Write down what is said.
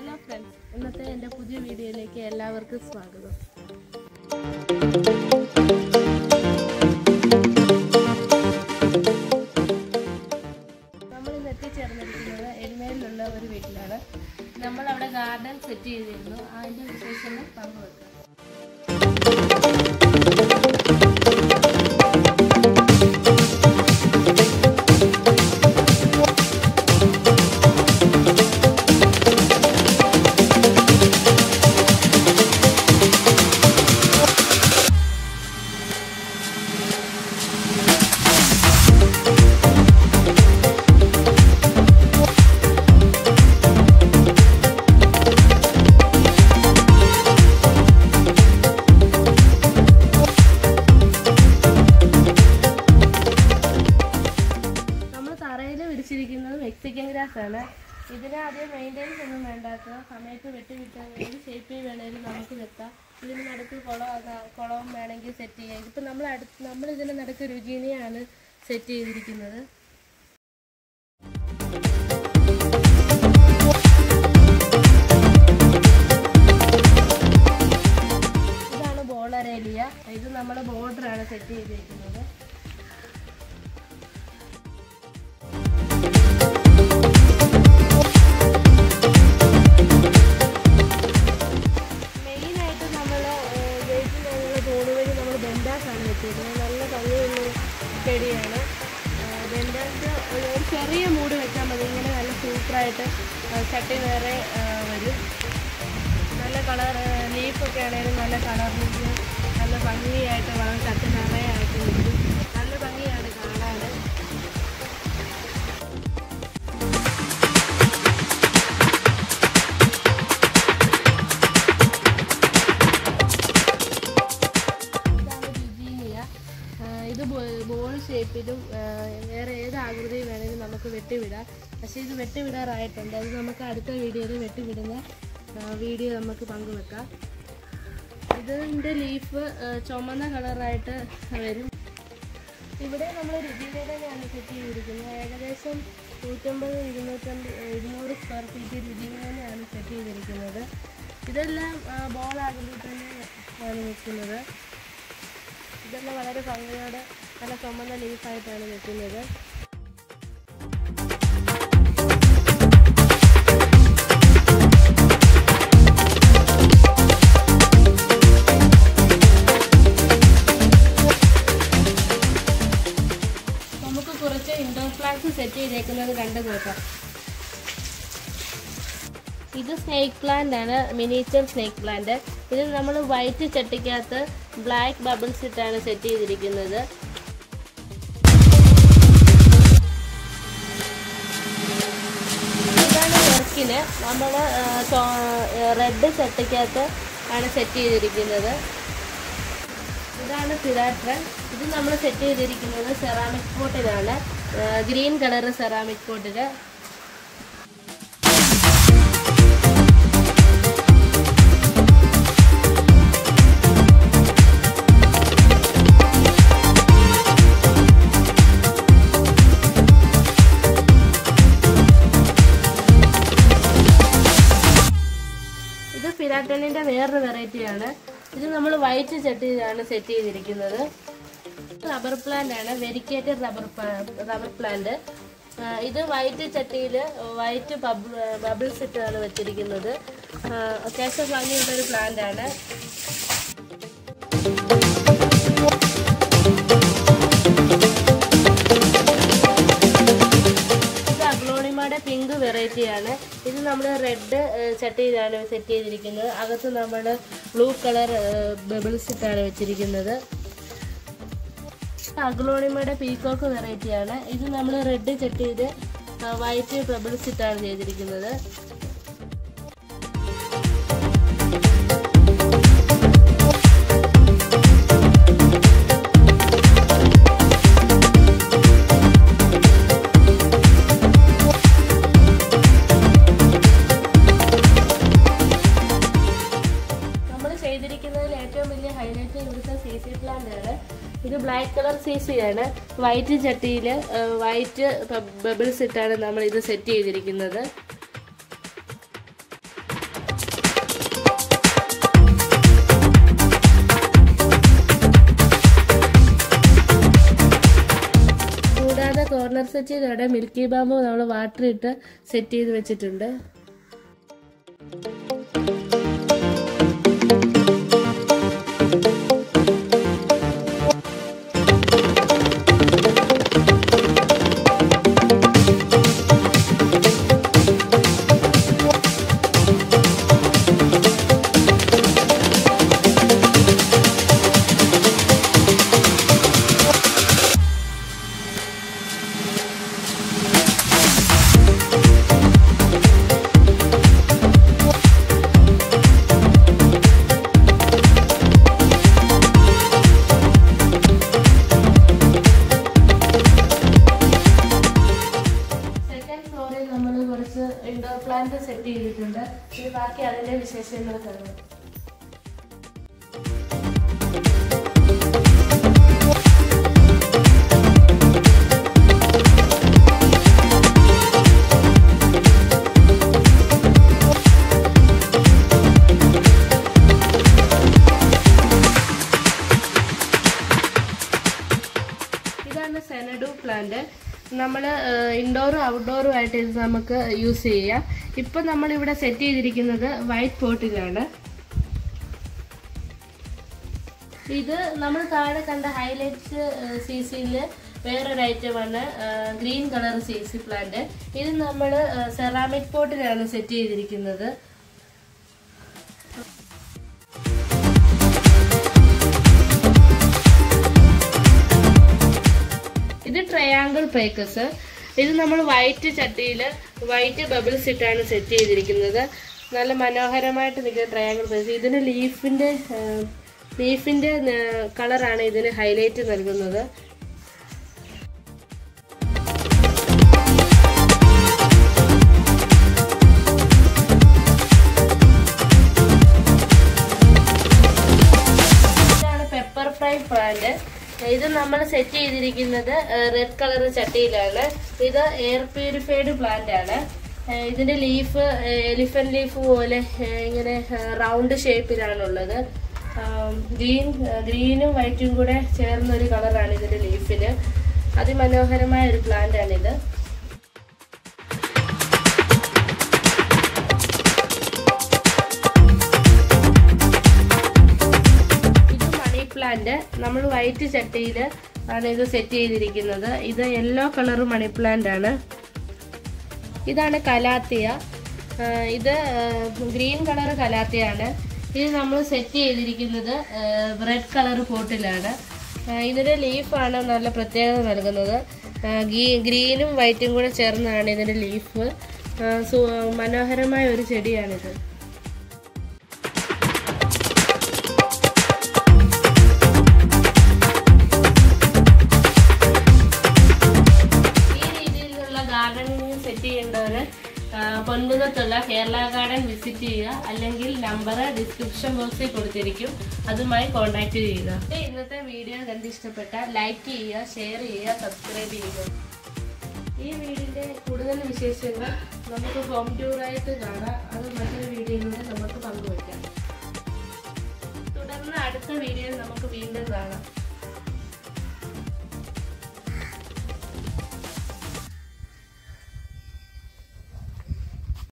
hello friends ഇന്നത്തെ എൻ്റെ പുതിയ വീഡിയോയിലേക്ക് എല്ലാവർക്കും സ്വാഗതം നമ്മൾ ഇന്ന് എത്തിച്ചേർന്നിരിക്കുന്നത് എരുമേലിലുള്ള ഒരു വീട്ടിലാണ് നമ്മൾ അവിടെ ഗാർഡൻ സെറ്റ് ചെയ്തിരുന്നു അതിൻ്റെ വിശേഷങ്ങൾ പങ്കുവെക്കാം നമ്മൾ തറയിൽ വിരിച്ചിരിക്കുന്നത് മെക്സിക്കൻ ഗ്രാസ് ആണ് ഇതിന് അധികം മെയിൻ്റെനൻസ് ഒന്നും വേണ്ടാത്ത സമയത്ത് വെട്ടി വിട്ടാൽ ഏത് ഷേപ്പിൽ വേണമെങ്കിലും നമുക്ക് വെക്കാം ഇതിന് നടുക്ക് കുളം ആകാം കുളവും വേണമെങ്കിൽ സെറ്റ് ചെയ്യാം ഇതിപ്പോൾ നമ്മൾ അടുത്ത് നമ്മൾ ഇതിന് നടുക്ക് രുചിനെയാണ് സെറ്റ് ചെയ്തിരിക്കുന്നത് ഇതാണ് ബോളറേലിയ ഇത് നമ്മുടെ ബോർഡറാണ് സെറ്റ് ചെയ്തിരിക്കുന്നത് മെയിനായിട്ട് നമ്മൾ വെയിറ്റിലുള്ള തോട് വഴി നമ്മൾ ബെൻഡാസാണ് വെച്ചിരിക്കുന്നത് നല്ല ഭംഗിയുള്ള ചെടിയാണ് ബെൻഡാസ് ഒരു ഒരു ചെറിയ മൂട് വെച്ചാൽ മതി ഇങ്ങനെ നല്ല സൂപ്പറായിട്ട് ചട്ടി വേറെ ആ, വരും നല്ല കളർ ലീഫൊക്കെ ആണെങ്കിലും നല്ല കളറിൽ നല്ല ഭംഗിയായിട്ട് വളം ചട്ടി നിറയായിട്ട് നിൽക്കും നല്ല ഭംഗിയാണ് കാണാൻ ഇതാണ് രുചീനിയ ഇത് ബോൾ ഷേപ്പിലും ആ, വേറെ ഏത് ആകൃതി വേണമെങ്കിലും നമുക്ക് വെട്ടിവിടാം പക്ഷേ ഇത് വെട്ടിവിടാറായിട്ടുണ്ട് അത് നമുക്ക് അടുത്ത വീഡിയോയിൽ വെട്ടിവിടുന്ന ആ, വീഡിയോ നമുക്ക് പങ്കുവെക്കാം ഇതിൻ്റെ ലീഫ് ചുമന്ന കളറായിട്ട് വരും ഇവിടെ നമ്മൾ രുചിയുടെ തന്നെയാണ് സെറ്റ് ചെയ്തിരിക്കുന്നത് ഏകദേശം നൂറ്റമ്പത് ഇരുന്നൂറ്റമ്പത് ഇരുന്നൂറ് സ്ക്വയർ ഫീറ്റ് രുചിയുടെ തന്നെയാണ് സെറ്റ് ചെയ്തിരിക്കുന്നത് ഇതെല്ലാം ബോൾ ആകൃതി തന്നെ ആണ് നിൽക്കുന്നത് ഇതെല്ലാം വളരെ ഭംഗിയോടെ നല്ല ചുമന്ന ലീഫായിട്ടാണ് നിൽക്കുന്നത് നമുക്ക് കുറച്ച് ഇൻഡോർ പ്ലാന്റ്സ് സെറ്റ് ചെയ്തേക്കുന്നത് കണ്ടു നോക്കാം ഇത് സ്നേക്ക് പ്ലാന്റ് ആണ് മിനിയേച്ചർ സ്നേക്ക് പ്ലാന്റ് ഇത് നമ്മൾ വൈറ്റ് ചട്ടിക്കകത്ത് ബ്ലാക്ക് ബബിൾസ് ഇട്ടാണ് സെറ്റ് ചെയ്തിരിക്കുന്നത് ഇതാണ് വർക്കിന് നമ്മൾ റെഡ് ചട്ടിക്കകത്ത് ആണ് സെറ്റ് ചെയ്തിരിക്കുന്നത് ഇതാണ് ഫിലാട്രൻ ഇത് നമ്മൾ സെറ്റ് ചെയ്തിരിക്കുന്നത് സെറാമിക് പോട്ടിലാണ് ഗ്രീൻ കളർ സെറാമിക് പോട്ടിൽ ഇത് ഫിലാറ്റണിൻ്റെ വേറൊരു വെറൈറ്റിയാണ് ഇത് നമ്മൾ വൈറ്റ് ചട്ടിയിലാണ് സെറ്റ് ചെയ്തിരിക്കുന്നത് റബ്ബർ പ്ലാന്റ് ആണ് വെരിക്കേറ്റഡ് റബ്ബർ റബ്ബർ പ്ലാന്റ് ഇത് വൈറ്റ് ചട്ടിയിൽ വൈറ്റ് ബബിൾസ് ഇട്ടാണ് വെച്ചിരിക്കുന്നത് അത്യാവശ്യം ഭംഗിയുള്ള ഒരു പ്ലാന്റ് ആണ് ഇത് അഗ്ലോണിമയുടെ പിങ്ക് വെറൈറ്റിയാണ് ഇത് നമ്മൾ റെഡ് ചട്ടിയിലാണ് സെറ്റ് ചെയ്തിരിക്കുന്നത് അകത്ത് നമ്മൾ ബ്ലൂ കളർ ബബിൾസ് ഇട്ടാണ് വെച്ചിരിക്കുന്നത് അഗ്ലോണിമയുടെ പീക്കോക്ക് വെറൈറ്റിയാണ് ഇത് നമ്മൾ റെഡ് ചട്ടിയിൽ വൈറ്റ് ബബിൾസ് ഇട്ടാണ് ചെയ്തിരിക്കുന്നത് നമ്മൾ ചെയ്തിരിക്കുന്നതിൽ ഏറ്റവും വലിയ ഹൈലൈറ്റ് ഇവിടുത്തെ സി സി പ്ലാന്റ് ആണ് ഇത് ബ്ലാക്ക് കളർ സി സി ആണ് വൈറ്റ് ചട്ടിയിൽ വൈറ്റ് ബബിൾസ് ഇട്ടാണ് നമ്മൾ ഇത് സെറ്റ് ചെയ്തിരിക്കുന്നത് സെറ്റ് ചെയ്തവിടെ മിൽക്കി ബാമ്പു നമ്മൾ വാട്ടർ ഇട്ട് സെറ്റ് ചെയ്ത് വെച്ചിട്ടുണ്ട് സെക്കൻഡ് ഫ്ലോറിൽ നമ്മൾ കുറച്ച് ഇൻഡോർ പ്ലാന്റ് സെറ്റ് ചെയ്തിട്ടുണ്ട് ഇനി ബാക്കി അതിന്റെ വിശേഷങ്ങൾ കാണാം ഇതാണ് സെനഡു പ്ലാന്റ് നമ്മൾ ഇൻഡോറും ഔട്ട്ഡോറും ആയിട്ട് ഇത് നമുക്ക് യൂസ് ചെയ്യാം ഇപ്പം നമ്മളിവിടെ സെറ്റ് ചെയ്തിരിക്കുന്നത് വൈറ്റ് പോട്ടിലാണ് ഇത് നമ്മൾ താഴെ കണ്ട ഹൈലൈറ്റ്സ് സി സിയിൽ വേറൊരു ഐറ്റമാണ് green colour C C plant ഇത് നമ്മൾ സെറാമിക് പോട്ടിലാണ് സെറ്റ് ചെയ്തിരിക്കുന്നത് ഇത് ട്രയാങ്കിൾ പേക്കസ് ഇത് നമ്മൾ വൈറ്റ് ചട്ടിയിൽ വൈറ്റ് ബബിൾസ് ഇട്ടാണ് സെറ്റ് ചെയ്തിരിക്കുന്നത് നല്ല മനോഹരമായിട്ട് നിൽക്കുന്ന ട്രയാങ്കിൾ പേക്കസ് ഇതിന് ലീഫിൻ്റെ ലീഫിൻ്റെ കളറാണ് ഇതിന് ഹൈലൈറ്റ് നൽകുന്നത് ഇതാണ് പെപ്പർ ഫ്രൈ പ്ലാന്റ് ഇത് നമ്മൾ സെറ്റ് ചെയ്തിരിക്കുന്നത് റെഡ് കളർ ചട്ടിയിലാണ് ഇത് എയർ പ്യൂരിഫൈഡ് പ്ലാന്റ് ആണ് ഏഹ് ഇതിന്റെ ലീഫ് എലിഫന്റ് ലീഫ് പോലെ ഏഹ് ഇങ്ങനെ റൗണ്ട് ഷേപ്പിലാണുള്ളത് ഗ്രീൻ ഗ്രീനും വൈറ്റും കൂടെ ചേർന്ന ഒരു കളറാണ് ഇതിന്റെ ലീഫിന് അതിമനോഹരമായ ഒരു പ്ലാന്റ് ആണിത് ഇത് മണി പ്ലാന്റ് നമ്മൾ വൈറ്റ് ചട്ടിയിൽ ആണ് ഇത് സെറ്റ് ചെയ്തിരിക്കുന്നത് ഇത് യെല്ലോ കളർ മണി പ്ലാന്റ് ആണ് ഇതാണ് കലാത്തിയ ആ, ഇത് ഗ്രീൻ കളർ കലാത്തിയാണ് ഇത് നമ്മൾ സെറ്റ് ചെയ്തിരിക്കുന്നത് റെഡ് കളർ പോട്ടിലാണ് ആ, ഇതിന്റെ ലീഫാണ് നല്ല പ്രത്യേകത നൽകുന്നത് ആ, ഗീ- ഗ്രീനും വൈറ്റും കൂടെ ചേർന്നാണ് ഇതിന്റെ ലീഫ് ആ, സു- മനോഹരമായ ഒരു ചെടിയാണിത് ഈ രീതിയിലുള്ള ഗാർഡനിങ് സെറ്റ് ചെയ്യേണ്ടവര് ആ, പൊൻകുന്നത്തുള്ള കേരള ഗാർഡൻ വിസിറ്റ് ചെയ്യുക അല്ലെങ്കിൽ നമ്പർ ഡിസ്ക്രിപ്ഷൻ ബോക്സിൽ കൊടുത്തിരിക്കും അതുമായി കോൺടാക്ട് ചെയ്യുക ഇത് ഇന്നത്തെ വീഡിയോ കണ്ട് ഇഷ്ടപ്പെട്ട ലൈക്ക് ചെയ്യുക ഷെയർ ചെയ്യുക സബ്സ്ക്രൈബ് ചെയ്യുക ഈ വീടിന്റെ കൂടുതൽ വിശേഷങ്ങൾ നമുക്ക് ഹോം ടൂറായിട്ട് കാണാം അത് മറ്റൊരു വീഡിയോയിലൂടെ നമുക്ക് പങ്കുവയ്ക്കാം തുടർന്ന് അടുത്ത വീഡിയോയിൽ നമുക്ക് വീണ്ടും കാണാം